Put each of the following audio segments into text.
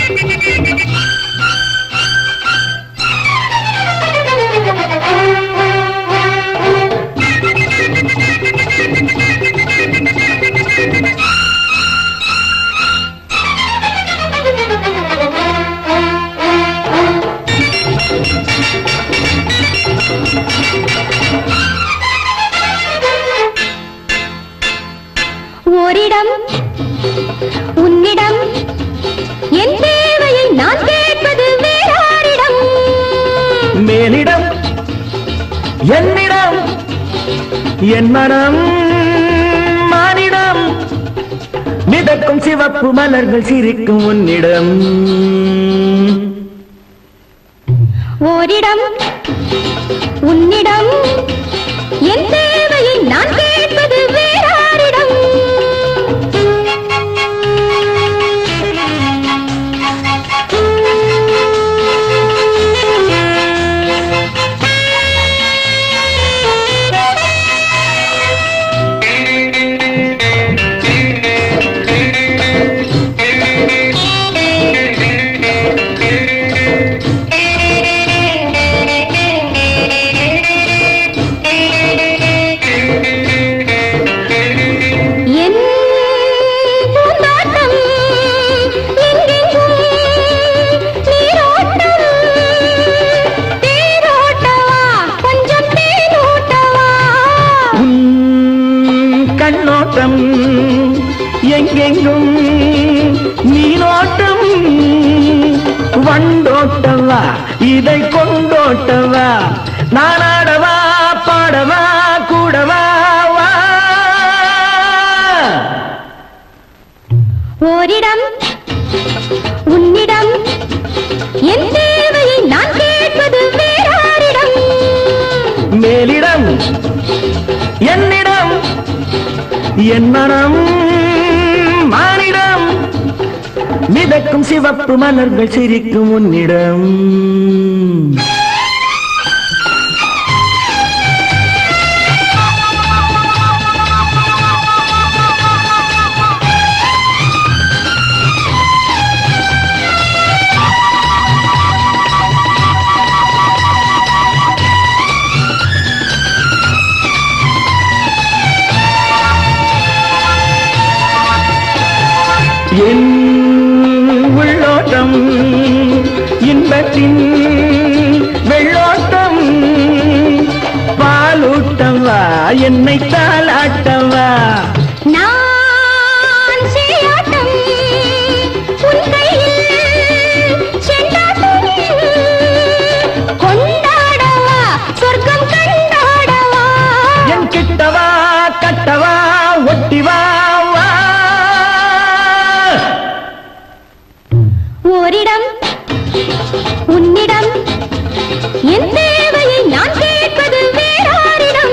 ஓரிடம் உன்னிடம் என் தேவையை நான் கேட்பது வேறாரிடம் மேலிடம் என்னிடம் என் மனம் மானிடம் மிதக்கும் சிவப்பு மலர்கள் சிரிக்கும் உன்னிடம் ஓரிடம் உன்னிடம் என் தேவையை நான் கேட்பது வேறாரிடம் என் பூந்தாட்டம் எங்கெங்கும் நீரோட்டம் தேரோட்டவா கொஞ்சம் தேனூட்டவா உன் கண்ணோட்டம் எங்கெங்கும் நீனோட்டம் வண்டோட்டவா இதை கொண்டோட்டவா நானாடவா பாடவா கூடவா வா ஓரிடம் உன்னிடம் என் தேவையை நான் கேட்பது வேறாரிடம் மேலிடம் என்னிடம் என் மனம் மானிடம் மிதக்கும் சிவப்பு மலர்கள் சிரிக்கும் உன்னிடம் என் உள்ளோட்டம் இன்பத்தின் வெள்ளோட்டம் பாலூட்டவா என்னை தாளாட்டவா நான் செய்யாட்டம் உன் கையில் செண்டாட்டம் கொண்டாடவா சொர்க்கம் கண்டாடவா என் கிட்டவா கட்டவா ஒட்டிவா வா ஓரிடம் உன்னிடம் என் தேவையை நான் கேட்பது வேறாரிடம்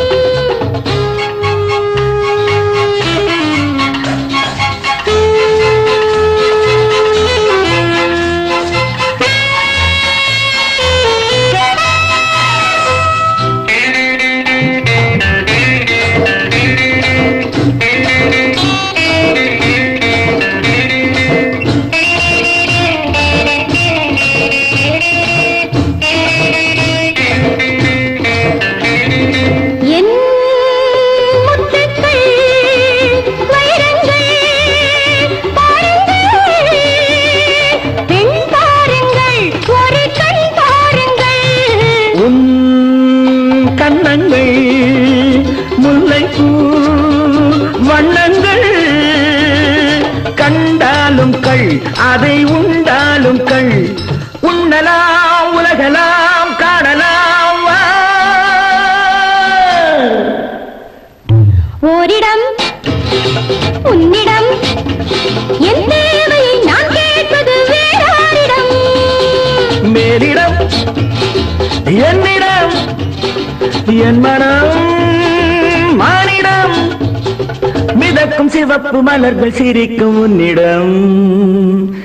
என் முத்துக்கள் வைரங்கள் பாருங்கள் பெண் பாருங்கள் ஒரு கண் பாருங்கள் உன் கண்ணங்கள் முல்லைப்பூ வண்ணங்கள் கண்டாலும் கள் அதை உண்டாலும் கள் உண்ணலாம் உலகலாம் காணலாம் வா. ஓரிடம் உன்னிடம் என் தேவையை நான் கேட்பது வேறாரிடம் மேலிடம் என்னிடம் என் மனம் மானிடம் மிதக்கும் சிவப்பு மலர்கள் சிரிக்கும் உன்னிடம்